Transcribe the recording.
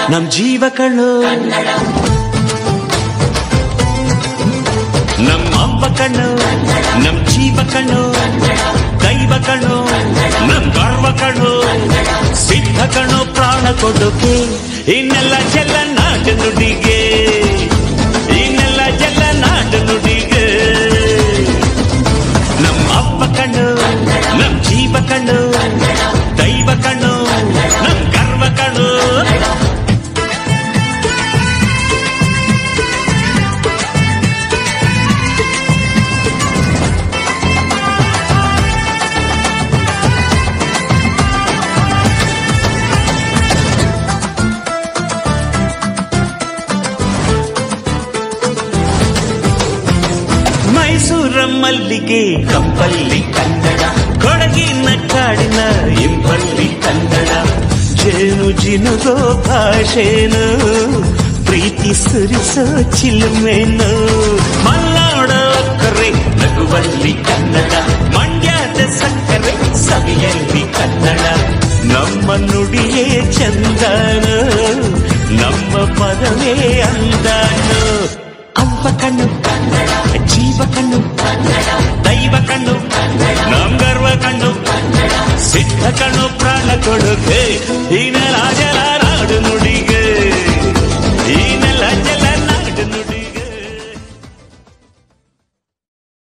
ನಮ್ ಜೀವ ಕಣ್ಣು ನಮ್ಮ ಅಪ್ಪ ಕಣ್ಣು ನಮ್ ಜೀವ ಕಣ್ಣು ದೈವ ಕಣ್ಣು ನಮ್ ಗರ್ವ ಕಣ್ಣು ಸಿದ್ಧ ಕಣ್ಣು ಪ್ರಾಣ ಕೊಡೋಕೆ ಇನ್ನೆಲ್ಲ ಚೆಲ್ಲ ನಾಟ ನುಡಿಗೆ ಇನ್ನೆಲ್ಲ ಚೆಲ್ಲ ನಾಟ ನುಡಿಗೆ ನಮ್ಮ ಅಪ್ಪ ಕಣ್ಣು ನಮ್ ಜೀವ ಕಣ್ಣು ದೈವ ಕಣ್ಣು ನಮ್ ಗರ್ವ ಕಣ್ಣು ಮೈಸೂರ ಮಲ್ಲಿಗೆ ಕಂಪಲ್ಲಿ ಕನ್ನಡ ಕೊಡಗಿನ ಕಾಡಿನ ಇಂಪಲ್ಲಿ ಕನ್ನಡ ಜೇನು ಜಿನುಗೋ ಭಾಷೆನು ಪ್ರೀತಿ ಸುರಿಸೋ ಚಿಲುಮೆನು ಮಲ್ನಾಡ ಕರೆ ನಗುವಲ್ಲಿ ಕನ್ನಡ ಮಂಡ್ಯದ ಸಕ್ಕರೆ ಸವಿಯಲ್ಲಿ ಕನ್ನಡ ನಮ್ಮ ನುಡಿಯೇ ಚಂದನು ನಮ್ಮ ಪದವೇ ಅಂದಾನು ಅವ್ವ ಕಣ್ಣು ಜೀವ ಕಣ್ಣು ದೈವ ಕಣ್ಣು ನಮ್ ಗರ್ವ ಕಣ್ಣು ಸಿದ್ಧ ಕಣ್ಣು ಪ್ರಾಣ ಕೊಡುಗೆ ಇನ್ನ